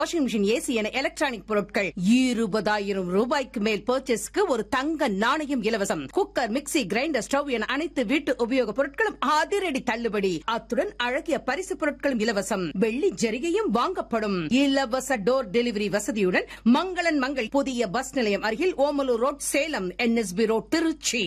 Washing machine AC என electronic பொருட்கள் இருபதாயிரம் ரூபாய்க்கு மேல் பர்ச்சேஸ்க்கு ஒரு தங்க நாணயம் இலவசம் குக்கர் மிக்ஸி கிரைண்டர் ஸ்டவ் என அனைத்து வீட்டு உபயோகப் பொருட்களும் அதிரடி தள்ளுபடி அத்துடன் அழகிய பரிசு பொருட்களும் இலவசம் வெள்ளி ஜரிகையும் வாங்கப்படும் இலவச டோர் டெலிவரி வசதியுடன் மங்களன் மங்கள் புதிய பஸ் நிலையம் அருகில் Omalur road Salem NSP road Trichy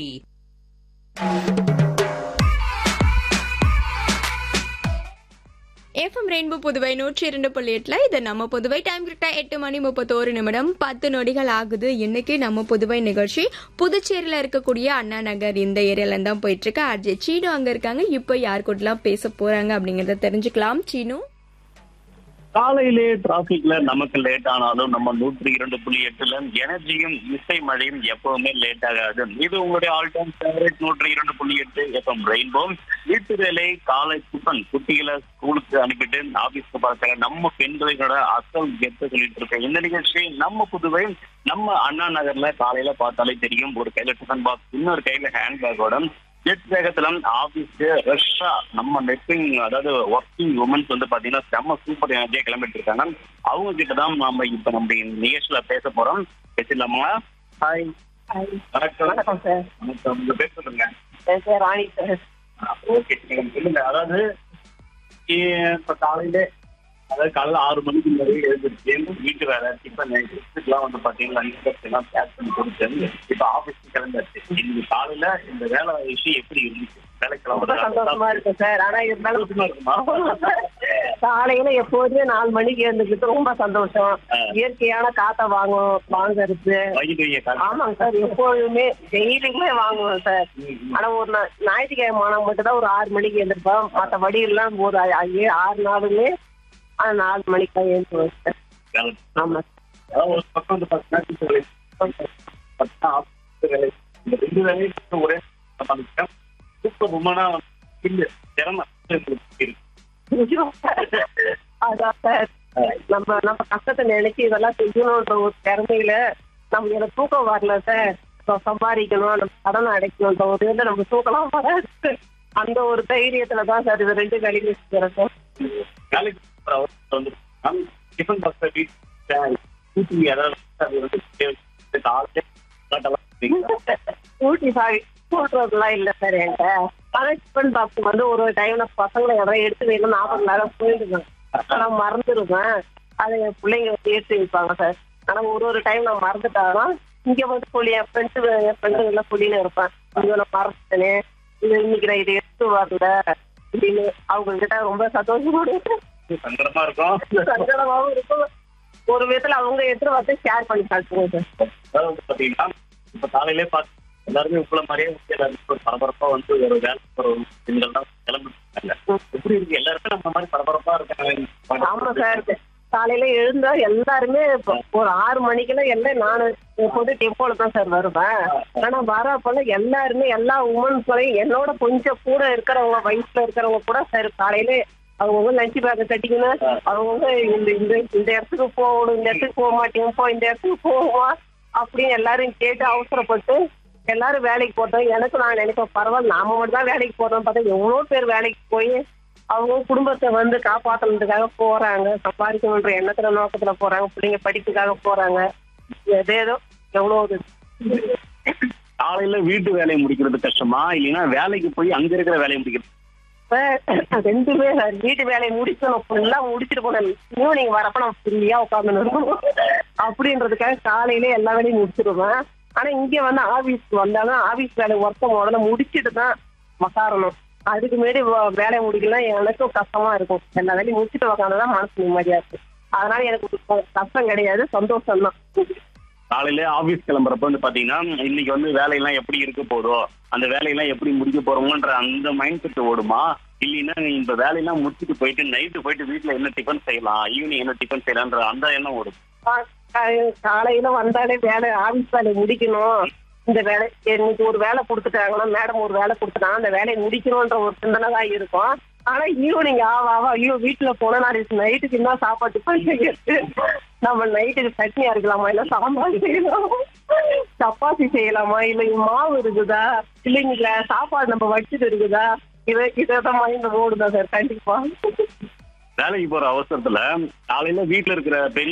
FM rainbow Puduvai நூற்றி இரண்டு புள்ளி எட்டுல இது நம்ம புதுவை டைம் கரெக்டா எட்டு மணி முப்பத்தோரு நிமிடம் பத்து நொடிகள் ஆகுது இன்னைக்கு நம்ம புதுவை நிகழ்ச்சி புதுச்சேரியில இருக்கக்கூடிய அண்ணா நகர் இந்த ஏரியால தான் போயிட்டு இருக்கு அர்ஜய் சீனு அங்க இருக்காங்க இப்போ யார் கூடலாம் பேச போறாங்க அப்படிங்கறத தெரிஞ்சுக்கலாம் சீனு காலையிலே டிராபிக்ல நமக்கு லேட் ஆனாலும் நம்ம நூற்றி இரண்டு புள்ளி எட்டுல எனர்ஜியும் இசை மழையும் எப்பவுமே லேட் ஆகாது இது உங்களுடைய ஆல் டைம் ஃபேவரட் நூற்றி இரண்டு புள்ளி எட்டு எஃப்எம் ரெயின்போ வீட்டு வேலை காலை டிஃபன் குட்டிகளை ஸ்கூலுக்கு அனுப்பிட்டு ஆபீஸ்க்கு பார்க்கிற நம்ம பெண்களோட அசல் கெத்த சொல்லிட்டு இருக்க இந்த நிகழ்ச்சி நம்ம புதுவை நம்ம அண்ணா நகர்ல காலையில பார்த்தாலே தெரியும் ஒரு கையில டிஃபன் பாக்ஸ் இன்னொரு கையில ஹேண்ட்பேக்கோட ஜெட் வேகத்துல ஆபீஸ்க்கு ரஷ்ஷா நம்ம நெட்டிங் அதாவது ஒர்க்கிங் உமன்ஸ் வந்து பாத்தீங்கன்னா செம்ம சூப்பர் எனர்ஜியா கிளம்பிட்டு இருக்காங்க அவங்க கிட்ட தான் நாம இப்ப நம்ம நிகழ்ச்சியில பேச போறோம் பேசலாமா ஹாய் வணக்கம் வணக்கம் சார் வணக்கம் உங்க பேர் சொல்லுங்க என் பேர் ராணி சார் ஓகே நீங்க சொல்லுங்க அதாவது இ- இப்ப காலையில அதாவது காலையில ஆறு மணிக்கு முன்னாடி எழுந்திருச்சு வீட்டு வேலை டிஃபன் எல்லாம் வந்து பாத்தீங்கன்னா லஞ்ச் எல்லாம் பேக் பண்ணி கொடுத்து இப்ப ஆபீஸ்க்கு கிளம்பியாச்சு இன்னைக்கு காலையில இந்த வேலை விஷயம் எப்படி இருந்துச்சு வேலைக்கு ரொம்ப சந்தோஷமா இருக்கு சார் ஆனா இருந்தாலும் சந்தோஷமா இருக்குமா காலையில எப்போதுமே நாலு மணிக்கு எழுந்துக்கிட்டு ரொம்ப சந்தோஷம் ஆ. இயற்கையான காத்த வாங்கும் வாங்குறது வாங்கிட்டு வைங்க காலையில. ஆமாங்க சார் எப்போதுமே டெய்லியுமே வாங்குவோம் சார் ஆனா ஒரு நா- ஞாயிற்றுக்கிழமை ஆனா மட்டும் தான் ஒரு ஆறு மணிக்கு எழுந்திருப்போம் மத்தபடி எல்லாம் ஒரு ஆ- ஏ- ஆறு நாளுமே ஆனா நாலு மணிக்கு தான் எழுந்துருவோம் சார் வேலை. ஆமா அதாவது ஒரு பக்கம் வந்து பாத்தீங்கன்னா வீட்டு வேலை, பத்தா ஆபீஸ் வேலை. இந்த ரெண்டு வேலையும் ஒரே பண்ணிட்டேன் சூப்பர் உமனா இல்ல திறமை இருக்கு அதான் சார் நம்ம நம்ம கஷ்டத்தை நினைச்சு இதெல்லாம் செய்யணும்ன்ற ஒரு திறமையில நமக்கு எனக்கு தூக்கம் வரல சார் இப்போ சம்பாதிக்கணும் நம்ம கடனை அடைக்கணும்ன்ற ஒரு இதுல நம்ம தூக்கலாம் வராது அந்த ஒரு தைரியத்துல தான் சார் இது ரெண்டு வேலையும் செஞ்சுறேன் சார் வேலைக்கு போற அவசரம் வந்து நான் டிஃபன் பாக்ஸ் வீட்டு கூட்டி அதாவது அது வந்து காலையில காட்டெல்லாம் செய்வீங்களா? ஊட்டி சாய் கூட்டுறதுலாம் இல்ல சார் என்கிட்ட ஆனா டிஃபன் பாக்ஸ் வந்து ஒரு டைம்ல பசங்களை யாராவது எடுத்து வேணும் நாற்பது நேரம் போயிடுவேன் நான் மறந்துடுவேன் அதை என் பிள்ளைங்க வந்து எடுத்து வைப்பாங்க சார் ஆனா ஒரு ஒரு டைம் நான் மறந்துட்டாங்கன்னா இங்க வந்து சொல்லி என் ஃப்ரெண்ட்ஸு என் ஃப்ரெண்டு எல்லாம் சொல்லின்னு இருப்பேன் இங்க நான் மறந்துட்டேனே இது இன்னைக்கு நான் இதை எடுத்து வரல அப்படின்னு அவங்க கிட்ட ரொம்ப சந்தோஷமா சங்கடமா இருக்கும் சங்கடமாவும் இருக்கும் ஒரு விதத்துல அவங்க எடுத்துட்டு வந்து ஷேர் பண்ணி காட்டுவோம் சார் அதாவது வந்து பாத்தீங்கன்னா இப்ப காலையிலே பார்த்து எல்லாருமே உங்களை மாதிரியே வந்து எல்லாருமே ஒரு பரபரப்பா வந்து ஒரு வேலை ஒரு பெண்கள் தான் கிளம்பிட்டாங்க எப்படி இருக்கு எல்லாருமே நம்ம மாதிரி பரபரப்பா ஆமா சார் இருக்காங்க காலையில எழுந்தா எல்லாருமே இப்ப ஒரு ஆறு மணிக்கெல்லாம் எல்லாம் நானு எப்போதும் டெம்போல தான் சார் வருவேன் ஆனா வர அப்பெல்லாம் எல்லாருமே எல்லா உமன்ஸையும் என்னோட கொஞ்சம் கூட இருக்கிறவங்க வயசுல இருக்கிறவங்க கூட சார் காலையில அவங்கவுங்க லஞ்ச் பேக்கை கட்டிக்கணும் அவங்கவுங்க இந்த இந்த இந்த இடத்துக்கு போகணும் இந்த இடத்துக்கு போக மாட்டீங்க போ இந்த இடத்துக்கு போவா அப்படின்னு எல்லாரும் கேட்டு அவசரப்பட்டு எல்லாரும் வேலைக்கு போட்டோம் எனக்கு நான் நினைப்பேன் பரவாயில்ல நாம மட்டும் தான் வேலைக்கு போறோம் பார்த்தா எவ்வளவு பேர் வேலைக்கு போய் அவங்க குடும்பத்தை வந்து காப்பாத்தணுன்றதுக்காக போறாங்க சம்பாதிக்கணுன்ற எண்ணத்துல நோக்கத்துல போறாங்க பிள்ளைங்க படிப்புக்காக போறாங்க எதேதோ எவ்வளவு இது. காலையில வீட்டு வேலையை முடிக்கிறது கஷ்டமா இல்லைன்னா வேலைக்கு போய் அங்க இருக்கிற வேலையை முடிக்கிறது இப்ப ரெண்டுமே சார் வீட்டு வேலையை முடிக்கணும் ஃபுல்லா முடிச்சிட்டு போனேன் ஈவினிங் வரப்ப நான் ஃப்ரீயா உட்காந்து இருக்கணும் அப்படின்றதுக்காக காலையிலே எல்லா வேலையும் முடிச்சிருவேன் ஆனா இங்க வந்து ஆபீஸ்க்கு வந்தாலும் ஆபீஸ் வேலை ஒர்க்கை முதல்ல முடிச்சிட்டு தான் உக்காரணும் அதுக்கு முன்னாடி வ- வேலையை முடிக்கலாம் எனக்கும் கஷ்டமா இருக்கும் எல்லா வேலையும் முடிச்சிட்டு உக்காந்துதான் மனசு நிம்மதியா இருக்கு அதனால எனக்கு ஒரு கஷ்டம் கிடையாது சந்தோஷம் தான் காலையில ஆபீஸ் கிளம்புறப்ப வந்து பாத்தீங்கன்னா இன்னைக்கு வந்து வேலையெல்லாம் எப்படி இருக்க போதோ அந்த வேலையெல்லாம் எப்படி முடிக்க போறோமோன்ற அந்த மைண்ட் செட் ஓடுமா இல்லைன்னா இந்த வேலையெல்லாம் முடிச்சுட்டு போயிட்டு நைட்டு போயிட்டு வீட்டுல என்ன டிஃபன் செய்யலாம் ஈவினிங் என்ன டிஃபன் செய்யலாம்ன்ற அந்த எண்ணம் ஓடும் கா- கா- காலையில வந்தாலே வேலை ஆபீஸ் வேலையை முடிக்கணும் இந்த வேலை இன்னைக்கு ஒரு வேலை கொடுத்துட்டாங்கன்னா மேடம் ஒரு வேலை கொடுத்துட்டாங்க அந்த வேலையை முடிக்கணும்ன்ற ஒரு சிந்தனை தான் இருக்கும் ஆனா ஈவினிங் ஆவா ஆவா ஐயோ வீட்டுல போனா நாளைக்கு நைட்டுக்கு என்ன சாப்பாடு செய்யறது நம்ம நைட்டுக்கு சட்னி அரைக்கலாமா இல்ல சாம்பார் செய்யலாமா சப்பாத்தி செய்யலாமா இல்ல மாவு இருக்குதா இல்ல இன்னைக்கு சாப்பாடு நம்ம வச்சுட்டு இருக்குதா இதை இதை தான் மைண்ட் ஓடுதா சார் கண்டிப்பா வேலைக்கு போற அவசரத்துல காலையில வீட்டுல இருக்கிற பெரிய